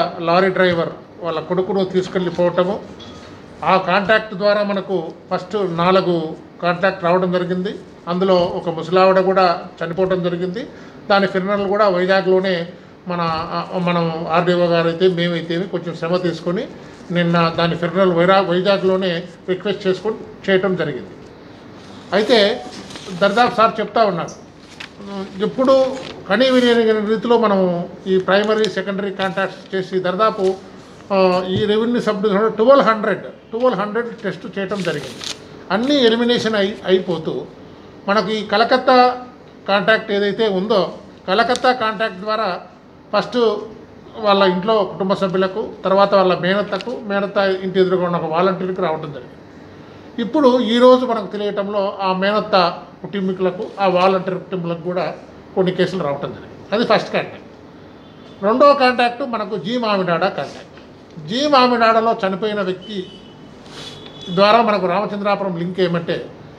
Lorry driver వాళ్ళ కొడుకును తీసుకెళ్ళిపోవటము ఆ కాంటాక్ట్ ద్వారా మనకు ఫస్ట్ నాలుగు కాంటాక్ట్ రావడం జరిగింది అందులో ఒక ముసలావిడ కూడా చనిపోవడం జరిగింది దాని ఫిర్నల్ కూడా వైజాగ్లోనే మన ఆ, మనం ఆర్డీఓ గారు అయితే మేమైతే కొంచెం శ్రమ తీసుకొని నిన్న దాని ఫిర్నల్ వైరా వైజాగ్లోనే రిక్వెస్ట్ చేసుకొని చేయటం జరిగింది అయితే దర్దాపు సార్ చెప్తా ఉన్నారు ఎప్పుడు కనీ విని రీతిలో మనం ఈ ప్రైమరీ సెకండరీ కాంటాక్ట్స్ చేసి దర్దాపు ఆ, ఈ revenue subdivision twelve hundred twelve hundred test చేయటం జరిగింది అన్నీ ఎలిమినేషన్ అయి అయిపోతూ మనకి ఈ కలకత్తా కాంటాక్ట్ ఏదైతే ఉందో కలకత్తా కాంటాక్ట్ ద్వారా ఫస్ట్ వాళ్ళ ఇంట్లో కుటుంబ సభ్యులకు తర్వాత వాళ్ళ మేనత్తకు మేనత్త ఇంటి ఎదురుగా ఉన్న ఒక వాలంటీర్కి రావడం జరిగింది ఇప్పుడు ఈరోజు మనకు తెలియటంలో ఆ మేనత్త కుటుంబీకులకు ఆ వాలంటీర్ కుటుంబీకులకు కూడా కొన్ని కేసులు రావటం జరిగింది అది ఫస్ట్ కాంటాక్ట్ రెండవ కాంటాక్ట్ మనకు జీ మామిడాడ కాంటాక్ట్ జీ మామిడాడలో చనిపోయిన వ్యక్తి ద్వారా మనకు రామచంద్రాపురం లింక్ ఏమంటే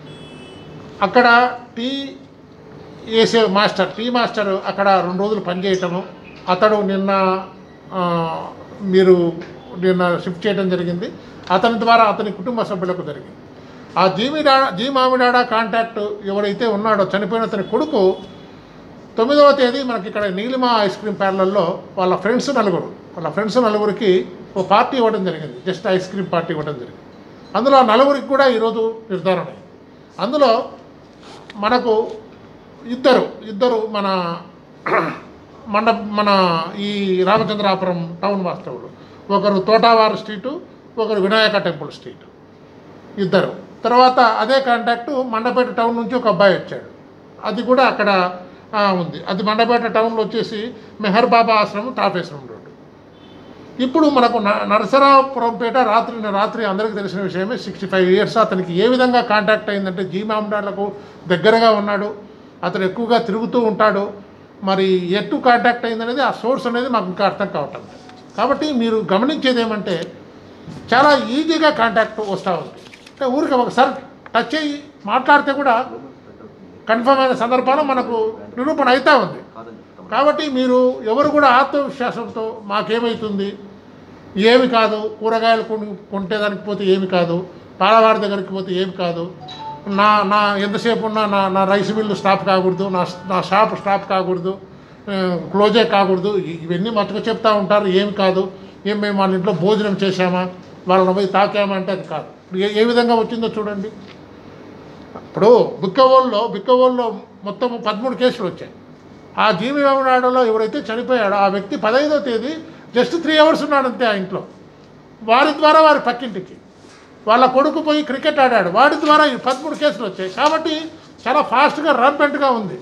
అక్కడ టీ వేసే మాస్టర్ టీ మాస్టర్ అక్కడ రెండు రోజులు పనిచేయటము అతడు నిన్న ఆ, మీరు నిన్న షిఫ్ట్ చేయడం జరిగింది అతని ద్వారా అతని కుటుంబ సభ్యులకు జరిగింది ఆ జీమిడా జీ మామిడాడ కాంటాక్ట్ ఎవరైతే ఉన్నాడో చనిపోయిన అతని కొడుకు తొమ్మిదవ తేదీ మనకి ఇక్కడ నీలిమ ఐస్ క్రీమ్ పార్లర్లో వాళ్ళ ఫ్రెండ్స్ నలుగురు వాళ్ళ ఫ్రెండ్స్ నలుగురికి ఓ పార్టీ ఇవ్వడం జరిగింది జస్ట్ ఐస్ క్రీమ్ పార్టీ ఇవ్వడం జరిగింది అందులో ఆ నలుగురికి కూడా ఈరోజు నిర్ధారణ అయింది. అందులో మనకు ఇద్దరు ఇద్దరు మన మండ మన ఈ రామచంద్రాపురం టౌన్ వాస్తవులు ఒకరు తోటావారు స్ట్రీటు ఒకరు వినాయక టెంపుల్ స్ట్రీట్ ఇద్దరు తర్వాత అదే కాంటాక్టు మండపేట టౌన్ నుంచి ఒక అబ్బాయి వచ్చాడు అది కూడా అక్కడ ఆ, ఉంది అది మండపేట టౌన్లో వచ్చేసి మెహర్ బాబా ఆశ్రమం తాపేశ్వరం రోడ్డు ఇప్పుడు మనకు న- నరసరావుపురంపేట రాత్రి రాత్రి అందరికీ తెలిసిన విషయమే సిక్స్టీ ఫైవ్ ఇయర్స్ అతనికి ఏ విధంగా కాంటాక్ట్ అయిందంటే జీ మామిడార్లకు దగ్గరగా ఉన్నాడు అతను ఎక్కువగా తిరుగుతూ ఉంటాడు మరి ఎటు కాంటాక్ట్ అయిందనేది ఆ సోర్స్ అనేది మాకు ఇంకా అర్థం కావటం లేదు. కాబట్టి మీరు గమనించేది ఏమంటే చాలా ఈజీగా కాంటాక్ట్ వస్తూ ఉంది అంటే ఊరికి ఒకసారి టచ్ అయ్యి మాట్లాడితే కూడా కన్ఫర్మ్ అయిన సందర్భాలు మనకు నిరూపణ అవుతూ ఉంది కాబట్టి మీరు ఎవరు కూడా ఆత్మవిశ్వాసంతో మాకేమవుతుంది ఏమి కాదు కూరగాయలు కొని కొంటే దానికి పోతే ఏమి కాదు పాలవారి దగ్గరికి పోతే ఏమి కాదు నా నా ఎంతసేపు ఉన్నా నా నా రైస్ మిల్లు స్టాప్ కాకూడదు నా నా షాప్ స్టాప్ కాకూడదు ఆ, క్లోజే కాకూడదు ఇ- ఇవన్నీ మట్టుకు చెప్తా ఉంటారు ఏమి కాదు ఏం మేము వాళ్ళ ఇంట్లో భోజనం చేశామా వాళ్ళని పోయి తాకామా అంటే అది కాదు ఇప్పుడు ఏ ఏ విధంగా వచ్చిందో చూడండి ఇప్పుడు బిక్కవోల్లో బిక్కవోల్లో మొత్తం పదమూడు కేసులు వచ్చాయి ఆ జీవి వెంబడాడలో ఎవరైతే చనిపోయాడో ఆ వ్యక్తి పదహైదో తేదీ జస్ట్ త్రీ అవర్స్ ఉన్నాడంతే ఆ ఇంట్లో వారి ద్వారా వారి పక్కింటికి వాళ్ళ కొడుకు పోయి క్రికెట్ ఆడాడు వాడి ద్వారా ఈ పదమూడు కేసులు వచ్చాయి కాబట్టి చాలా ఫాస్ట్గా రంపెంట్గా ఉంది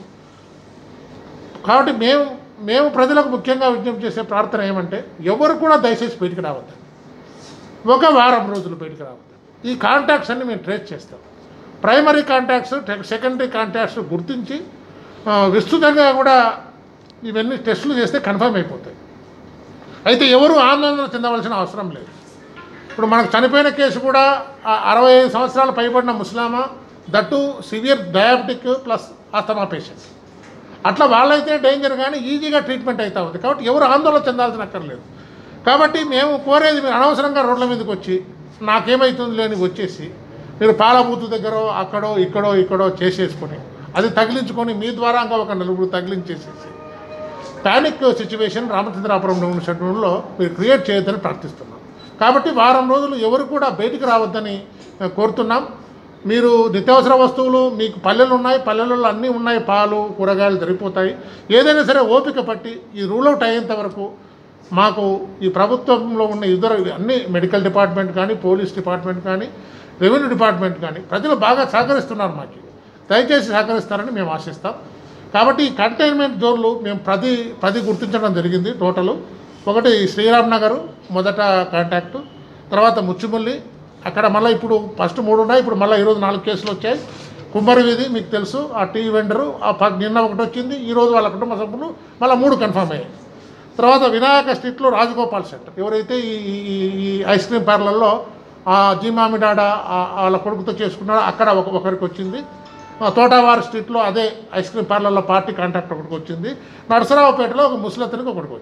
కాబట్టి మేము మేము ప్రజలకు ముఖ్యంగా విజ్ఞప్తి చేసే ప్రార్థన ఏమంటే ఎవరు కూడా దయచేసి బయటికి రావద్దు ఒక వారం రోజులు బయటికి రావద్దు ఈ కాంటాక్ట్స్ అన్ని మేము ట్రేస్ చేస్తాం ప్రైమరీ కాంటాక్ట్స్ సెకండరీ కాంటాక్ట్స్ గుర్తించి ఆ, విస్తృతంగా కూడా ఇవన్నీ టెస్టులు చేస్తే కన్ఫర్మ్ అయిపోతాయి అయితే ఎవరు ఆందోళన చెందవలసిన అవసరం లేదు ఇప్పుడు మనకు చనిపోయిన కేసు కూడా ఆ అరవై ఐదు సంవత్సరాలు పైబడిన ముస్లామా that severe diabetic plus asthma patient అట్లా వాళ్ళైతే డేంజర్ కానీ ఈజీగా ట్రీట్మెంట్ అవుతా ఉంది కాబట్టి ఎవరు ఆందోళన చెందాల్సిన అక్కర్లేదు కాబట్టి మేము కోరేది మీరు అనవసరంగా రోడ్ల మీదకి వచ్చి నాకేమవుతుంది లేని వచ్చేసి మీరు పాలబూతు దగ్గర అక్కడో ఇక్కడో ఇక్కడో చేసేసుకొని అది తగిలించుకొని మీ ద్వారా ఇంకా ఒక నలుగురు తగిలించేసేసి పానిక్ సిచ్యువేషన్ రామచంద్రాపురం షెడ్యూల్లో మీరు క్రియేట్ చేయొద్దని ప్రార్థిస్తున్నాం కాబట్టి వారం రోజులు ఎవరు కూడా బయటికి రావద్దని ఆ, కోరుతున్నాం మీరు నిత్యావసర వస్తువులు మీకు పల్లెలు ఉన్నాయి పల్లెలలో అన్నీ ఉన్నాయి పాలు కూరగాయలు సరిపోతాయి ఏదైనా సరే ఓపిక పట్టి ఈ రూల్ అవుట్ అయ్యేంత వరకు మాకు ఈ ప్రభుత్వంలో ఉన్న ఇద్దరు అన్ని మెడికల్ డిపార్ట్మెంట్ కానీ పోలీస్ డిపార్ట్మెంట్ కానీ రెవెన్యూ డిపార్ట్మెంట్ కానీ ప్రజలు బాగా సహకరిస్తున్నారు మాకు దయచేసి సహకరిస్తారని మేము ఆశిస్తాం కాబట్టి ఈ కంటైన్మెంట్ జోన్లు మేము పది పది గుర్తించడం జరిగింది టోటలు ఒకటి శ్రీరామ్ నగరు మొదట కాంటాక్టు తర్వాత ముచ్చుమల్లి అక్కడ మళ్ళీ ఇప్పుడు ఫస్ట్ మూడు ఉన్నాయి ఇప్పుడు మళ్ళీ ఈరోజు నాలుగు కేసులు వచ్చాయి కుమ్మరి వీధి మీకు తెలుసు ఆ టీ వెండరు ఆ ప- నిన్న ఒకటి వచ్చింది ఈరోజు వాళ్ళ కుటుంబ సభ్యులు మళ్ళీ మూడు కన్ఫర్మ్ అయ్యాయి తర్వాత వినాయక స్ట్రీట్లో రాజగోపాల్ సెంటర్ ఎవరైతే ఈ ఈ- ఈ- ఈ ఐస్ క్రీమ్ పార్లర్లో ఆ జీమామిడాడ ఆ- వాళ్ళ కొడుకుతో చేసుకున్నాడో అక్కడ ఒక ఒకరికి వచ్చింది ఆ తోటావారి స్ట్రీట్లో అదే ఐస్ క్రీమ్ పార్లర్లో పార్టీ కాంటాక్ట్ ఒకటికి వచ్చింది నరసరావుపేటలో ఒక ముసలతనికి ఒకటికి వచ్చింది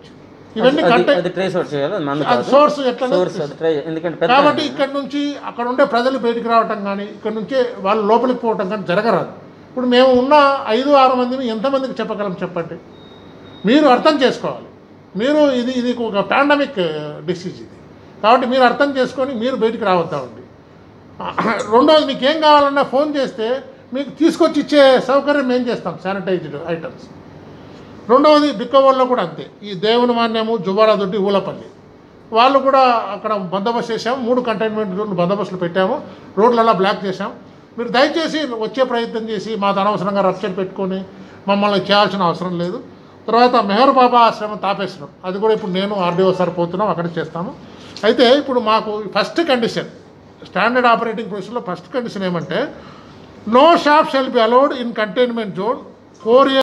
ఇవన్నీ అది- కంటే అది ట్రేస్ అవుట్ చేయాలి అది మందు అది కాదు సోర్స్ ఎట్లా సోర్స్ అది ట్రై ఎందుకంటే పెద్ద కాబట్టి ఇక్కడ నుంచి అక్కడ ఉండే ప్రజలు బయటికి రావటం కానీ ఇక్కడ నుంచే వాళ్ళు లోపలికి పోవటం కానీ జరగరాదు ఇప్పుడు మేము ఉన్న ఐదు ఆరు మందిని ఎంతమందికి చెప్పగలం చెప్పండి మీరు అర్థం చేసుకోవాలి మీరు ఇది ఇది ఒక పాండమిక్ డిసీజ్ ఇది కాబట్టి మీరు అర్థం చేసుకొని మీరు బయటికి రావద్దామండి రెండోది మీకు ఏం కావాలన్నా ఫోన్ చేస్తే మీకు తీసుకొచ్చి ఇచ్చే సౌకర్యం మేము చేస్తాం శానిటైజ్డ్ ఐటమ్స్ రెండవది బిక్కవోళ్ళలో కూడా అంతే ఈ దేవుని మాన్యము జువాల దొడ్డి ఊలపల్లి వాళ్ళు కూడా అక్కడ బందోబస్తు చేసాము మూడు కంటైన్మెంట్ జోన్లు బందోబస్తులు పెట్టాము రోడ్లలో బ్లాక్ చేసాం మీరు దయచేసి వచ్చే ప్రయత్నం చేసి మాకు అనవసరంగా రప్చర్ పెట్టుకొని మమ్మల్ని చేయాల్సిన అవసరం లేదు తర్వాత మెహర్ బాబా ఆశ్రమం తాపేశ్వరం అది కూడా ఇప్పుడు నేను ఆర్డీఓ సార్ పోతున్నాం అక్కడ చేస్తాము అయితే ఇప్పుడు మాకు ఫస్ట్ కండిషన్ స్టాండర్డ్ ఆపరేటింగ్ ప్రొసీజర్లో ఫస్ట్ కండిషన్ ఏమంటే no shop shall be allowed in containment zone four